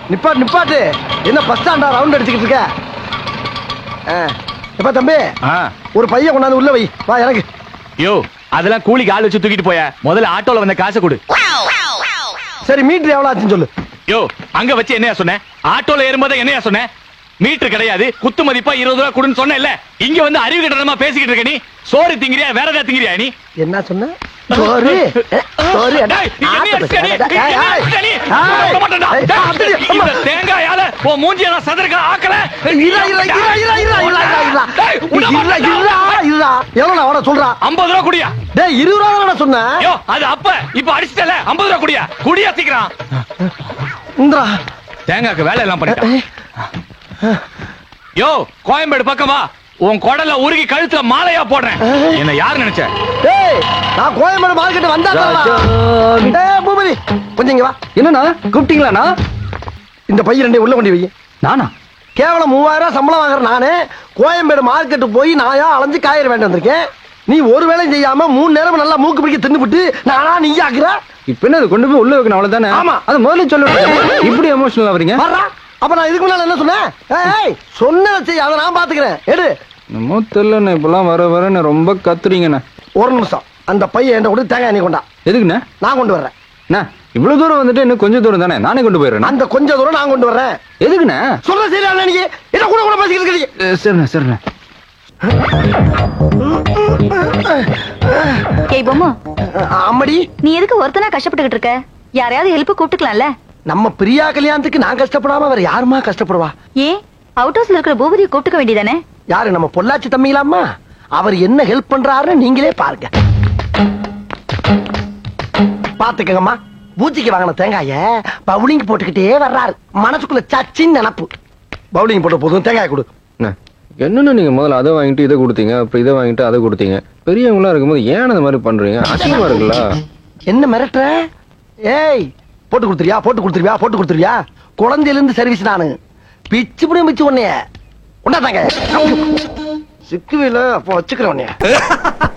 நிப்பாட்டு நிப்பாட்டு என்ன பஸ் ஸ்டாண்டா ரவுண்ட் அடிச்சுக்கிட்டு இருக்க ஆ, எப்பா தம்பி ஆ. ஒரு பையன் கொண்டாந்து உள்ள வை வா எனக்கு யோ அதெல்லாம் கூலிக்கு ஆள் வச்சு தூக்கிட்டு போய முதல்ல ஆட்டோல வந்த காசை கொடு சரி மீட்டர் எவ்வளவு ஆச்சுன்னு சொல்லு யோ அங்க வச்சு என்னையா சொன்னேன் ஆட்டோல ஏறும்போது என்னையா சொன்னேன் மீட்டர் கிடையாது குத்து மதிப்பா இருபது ரூபா கொடுன்னு சொன்னேன்ல இங்க வந்து அறிவு கட்டணமா பேசிக்கிட்டு இருக்க நீ சோறு திங்கிறியா வேற ஏதாவது திங்கிறியா நீ என்ன சொன்ன சோறு அஹ், சோறு அட, டேய், நீ ஆத்த என்னையா பசி, நீ? அட, நீ ஏய், என்னையா ஏய், நீ? ஏய், விட மாட்டேன்டா. ஏய், டேய், அப்படி, அம்மா. இந்த தேங்காயால உன் மூஞ்சிய நான் சதுரக்க ஆக்கல இருடா, இருடா, இருடா, இருடா, இருடா, இருடா, இருடா, இருடா. டேய், விட இருடா, மாட்டேன்டா. இருடா, இருடா. எவ்வளவு அவன சொல்றா ஐம்பது ரூபா குடியா டேய் இருபது ரூபா தானே சொன்னேன் யோ அது அப்ப இப்ப அடிச்சிட்டல ஐம்பது ரூபா குடியா குடியா சீக்கிரம் இந்தா தேங்காய்க்கு வேலை எல்லாம் பண்ணிட்டான் யோ கோயம்பேடு பக்கமா உன் குடல உருகி கழுத்துல மாலையா போடுறேன் என்ன யாரு நினைச்ச டேய் நான் கோயம்பேடு மார்க்கெட் வந்தா ராஜாணி. டேய் பூபதி கொஞ்சம் இங்க வா என்னண்ணா கூப்பிட்டீங்களாண்ணா இந்த பையன் ரெண்டையும் உள்ள கொண்டு வை நானா கேவலம் மூவாயிரம் ரூபாய் சம்பளம் வாங்குற நானு கோயம்பேடு மார்க்கெட்டு போய் நாயா அலைஞ்சு காய்கறி வேண்டி வந்திருக்கேன் நீ ஒரு வேலையும் செய்யாம மூணு நேரம் நல்லா மூக்கு பிடிக்க தின்னுபிட்டு நானா நீ ஆக்குற இப்ப என்ன அது கொண்டு போய் உள்ள வைக்கணும் அவ்வளவுதானே ஆமா. அது முதல்ல சொல்லுங்க இப்படி எமோஷனல் ஆவறீங்க வர்றா அப்ப நான் இதுக்கு முன்னால என்ன சொன்னேன் ஏய் சொன்னதை செய் அதை நான் பாத்துக்கிறேன் எடு என்னமோ தெரியலண்ணே இப்பெல்லாம் வர வர ரொம்ப கத்துறீங்கண்ணே ஒரு நிமிஷம் அந்த பையன் என்கிட்ட கொடு தேங்காய் நீ கொண்டா எதுக்குண்ணே நான் கொண்டு வர்றேன் அண்ணா இவ்வளவு தூரம் வந்துட்டு இன்னும் கொஞ்சம் தூரம் தானே நானே கொண்டு போயிடுறேன் அந்த கொஞ்ச தூரம் நான் கொண்டு வர்றேன் எதுக்குண்ணே சொல்ற சரியா நீ என்ன கூட கூட பேசிக்கிட்டு இருக்கீங்க அஹ் சரிண்ணே சரிண்ணே ஏய் பொம்மு அம்மடி நீ எதுக்கு ஒருத்தனா கஷ்டப்பட்டுக்கிட்டு இருக்க யாரையாவது ஹெல்ப் கூப்பிட்டுக்கலாம்ல நம்ம பிரியா கல்யாணத்துக்கு நான் கஷ்டப்படாம வேற யாருமா கஷ்டப்படுவா ஏன் அவுட் ஹவுஸ்ல இருக்கிற பூபதியை கூப்பிட்டுக்க வேண்டியதானே யாரு நம்ம பொள்ளாச்சி தம்பிங்களாமா அவர் என்ன ஹெல்ப் பண்றாருன்னு நீங்களே பாருங்க பாத்துக்கங்கம்மா பூச்சிக்கு வாங்கின தேங்காய பவுலிங் போட்டுக்கிட்டே வர்றாரு மனசுக்குள்ள சச்சின்னு நினப்பு பவுலிங் போட்ட போதும் தேங்காய் கொடு அண்ணே, என்னண்ணே நீங்க முதல்ல அதை வாங்கிட்டு இதை கொடுத்தீங்க அப்புறம் இதை வாங்கிட்டு அதை கொடுத்தீங்க பெரியவங்களா இருக்கும்போது ஏன் அந்த மாதிரி பண்றீங்க அசிங்கமா இருக்குல்ல என்ன மிரட்டுற ஏய் போட்டு கொடுத்துருவியா போட்டு கொடுத்துருவியா போட்டு கொடுத்துருவியா குழந்தையில இருந்து சர்வீஸ் நானு பிச்சு புடிய பிச்சு உன்னைய உண்டாதாங்க சிக்குவில அப்போ வச்சுக்கிறேன் உன்னைய